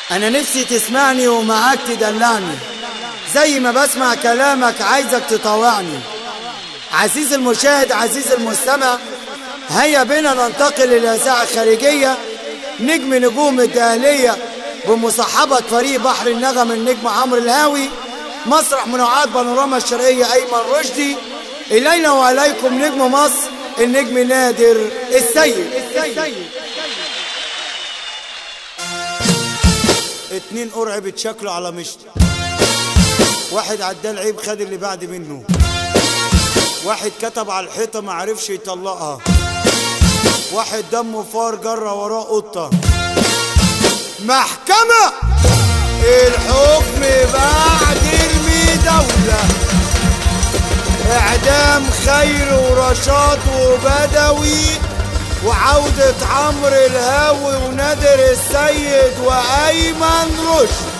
انا نفسي تسمعني ومعاك تدلعني زي ما بسمع كلامك عايزك تطاوعني عزيز المشاهد عزيز المستمع هيا بنا ننتقل للإذاعة الخارجية نجم نجوم الدهلية بمصاحبة فريق بحر النغم النجم عمرو الهاوي مسرح منوعات بانوراما الشرقية أيمن رشدي إلينا وعليكم نجم مصر النجم نادر السيد اتنين قرع بتشكلوا على مشط واحد عدال عيب خد اللي بعد منه واحد كتب على الحيطة معرفش يطلقها واحد دمه فار جرى وراه قطة محكمة الحكم بعد المداولة اعدام خير ورشاد وبدوي وعودة عمرو الهاوي ونادر السيد وايمن رشد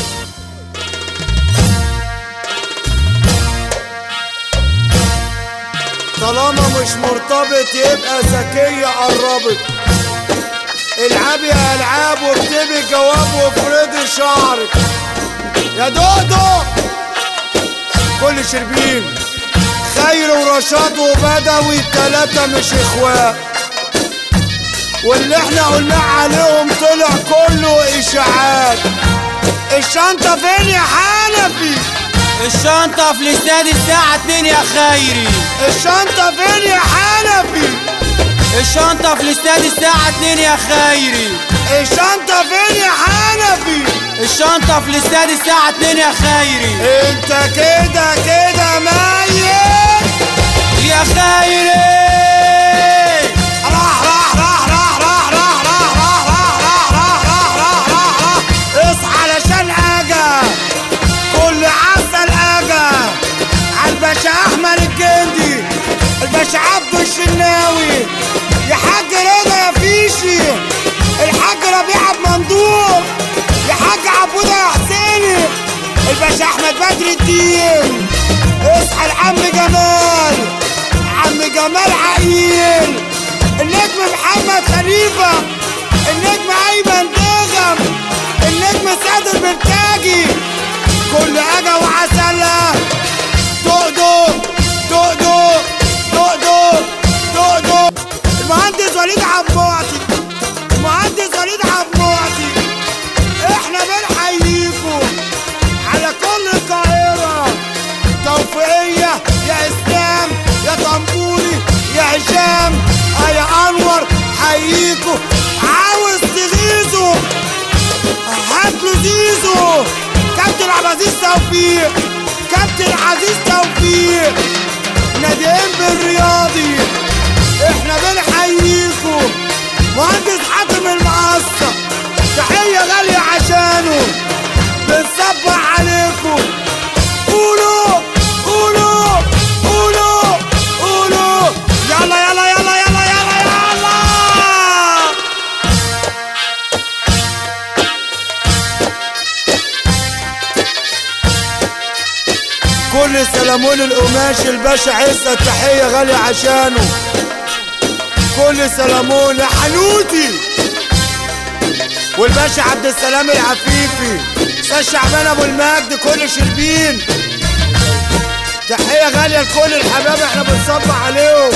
طالما مش مرتبط يبقى ذكية قربت العبي العاب واكتبي جواب وافرضي شعرك يا دودو كل شربين خير ورشاد وبدوي التلاتة مش اخوات واللي احنا قلنا عليهم طلع كله اشاعات الشنطة فين يا حنفي الشنطة في الاستاد الساعة 2 يا خيري الشنطة فين يا حنفي الشنطة في الاستاد الساعة 2 يا خيري الشنطة فين يا حنفي الشنطة في الاستاد الساعة 2 يا خيري انت كده كده ميت يا خيري راح راح راح راح راح راح راح راح راح راح راح راح راح راح اصحى علشان اجا كل عسل اجا عالباشا احمد الجندي الباشا عبد الشناوي يا حاج رضا يا فيشي الحاج ربيع بمندور يا حاج عبودة يا حسيني الباشا احمد بدر الدين اصحى العم جمال عم جمال عقيل النجم محمد خليفة النجم أيمن دغم النجم سادر مرتاجي كل أجا وعسلة دقدق دقدق دقدق دقدق المهندس وليد عباطي المهندس وليد عباطي احنا بنحييكم على كل القاهرة توفيقية يا اسلام يا طنبوري يا هشام آه يا انور حييكوا عاوز تغيظوا هاتلوا زيزو كابتن عبد العزيز توفيق كابتن عزيز توفيق ناديين بالرياضي احنا بنحييكم مهندس حاتم المقصة تحية غالية عشانه بنصبح عليكم قولوا قولوا قولوا قولوا يلا يلا يلا يلا يلا يلا كل سلامون القماش الباشا عزة تحية غالية عشانه كل سلامون يا حنوتي والباشا عبد السلام العفيفي استاذ شعبان ابو المجد كل شربين تحية غالية لكل الحباب احنا بنصبح عليهم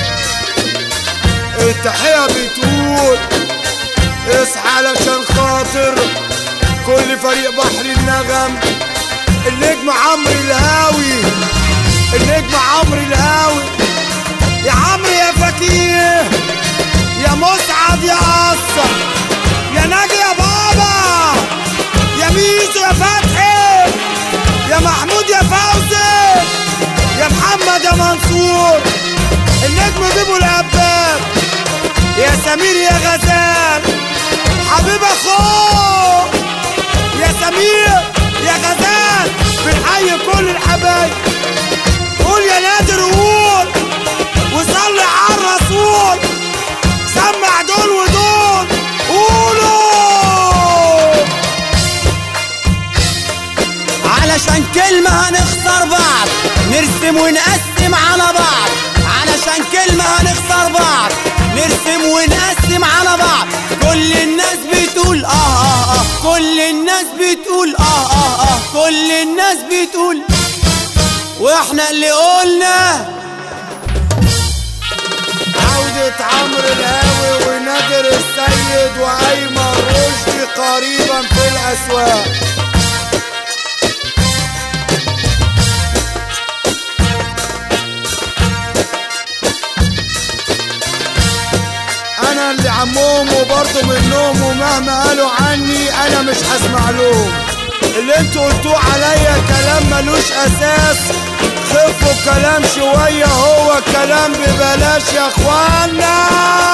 التحية بتقول اصحى علشان خاطر كل فريق بحر النغم النجم عمرو الهاوي النجم عمرو الهاوي يا عمرو يا فكيه يا مسعد يا قصة يا ناجي يا بابا يا ميزو يا فتحي يا محمود يا فوزي يا محمد يا منصور النجم بيبو الهباب يا سمير يا غزال حبيب اخوه يا سمير يا غزال بنحيي كل الحبايب قول يا نادر قول وصلي على الرسول سمع دول ودول قولوا علشان كلمة هنخسر بعض نرسم ونقسم على بعض علشان كلمة هنخسر بعض نرسم ونقسم على بعض كل الناس بتقول اه اه اه كل واحنا اللي قلنا عودة عمرو الهاوي ونادر السيد وأيمن رشدي قريبا في الأسواق أنا اللي عمهم وبرضه منهم ومهما قالوا عني أنا مش هسمع لهم اللي انتوا قلتوه عليا كلام ملوش أساس خفوا كلام شوية هو كلام ببلاش يا اخوانا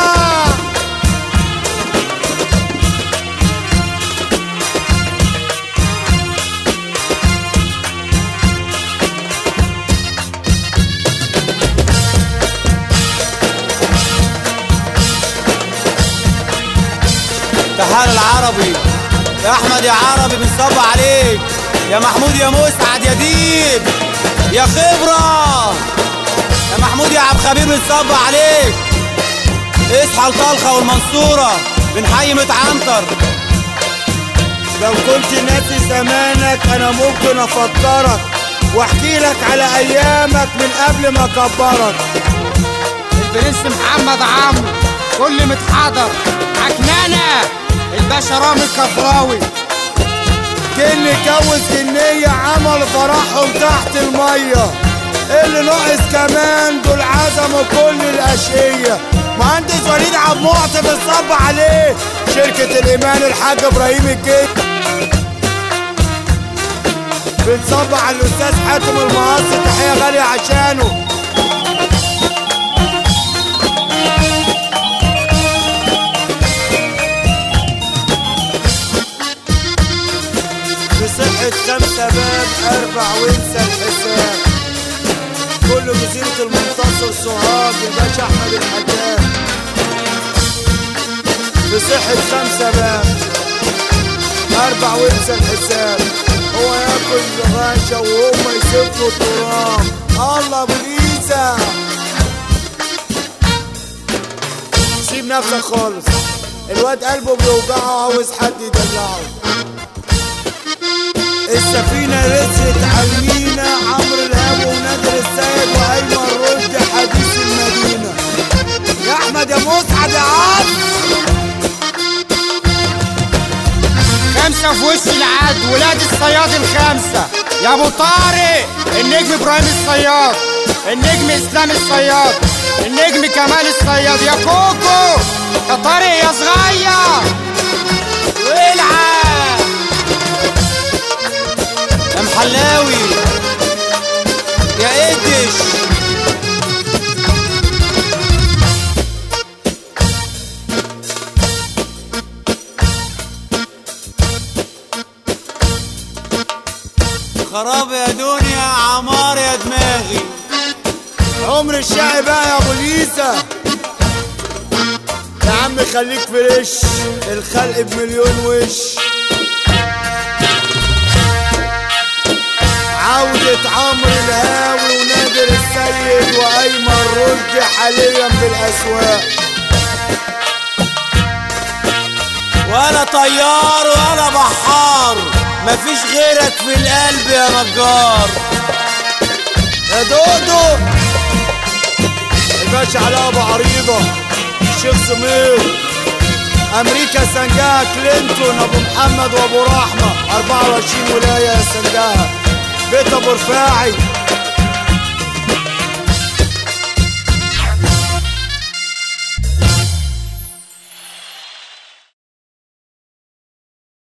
تعال العربي يا احمد يا عربي بنصب عليك يا محمود يا مسعد يا ديب يا خبرة يا محمود يا عبد خبير بنصب عليك اصحى الطلخة والمنصورة بنحيي متعنتر لو كنت ناسي زمانك انا ممكن افكرك واحكي لك على ايامك من قبل ما اكبرك البرنس محمد عمرو كل متحضر عكنانة الباشا رامي الكفراوي كل جوز جنية عمل فرحهم تحت المية اللي ناقص كمان دول عزموا كل الاشقية مهندس وليد عبد المعطي بنصب عليه شركة الإيمان الحاج إبراهيم الجيد بنصب على الأستاذ حاتم المقص تحية غالية عشانه بصحة خمسة باب أربع وانسى الحساب كله جزيرة المنتصر سوهاج الباشا أحمد الحجاج بصحة خمسة باب أربع وانسى الحساب هو ياكل غاشة وهم يسفوا التراب الله أبو عيسى سيب نفسك خالص الواد قلبه بيوجعه عاوز حد يدلعه السفينة رست علينا عمرو الهاب ونادر السيد وأيمن رشدي حديث المدينة يا أحمد يا مسعد يا عم خمسة في وش العد ولاد الصياد الخمسة يا ابو طارق النجم ابراهيم الصياد النجم اسلام الصياد النجم كمال الصياد يا كوكو يا طارق يا صغير والعب يا محلاوي يا قدش خراب يا دنيا عمار يا دماغي عمر الشقي بقى يا أبو ليسا يا عم خليك فريش الخلق بمليون وش عودة عمرو الهاوي ونادر السيد وأيمن رشدي حاليا بالأسواق ولا طيار ولا بحار مفيش غيرك في القلب يا نجار يا دودو الباشا علاء ابو عريضه الشيخ سمير امريكا سنجاها كلينتون ابو محمد وابو رحمه 24 ولايه يا سنجاها بيت ابو رفاعي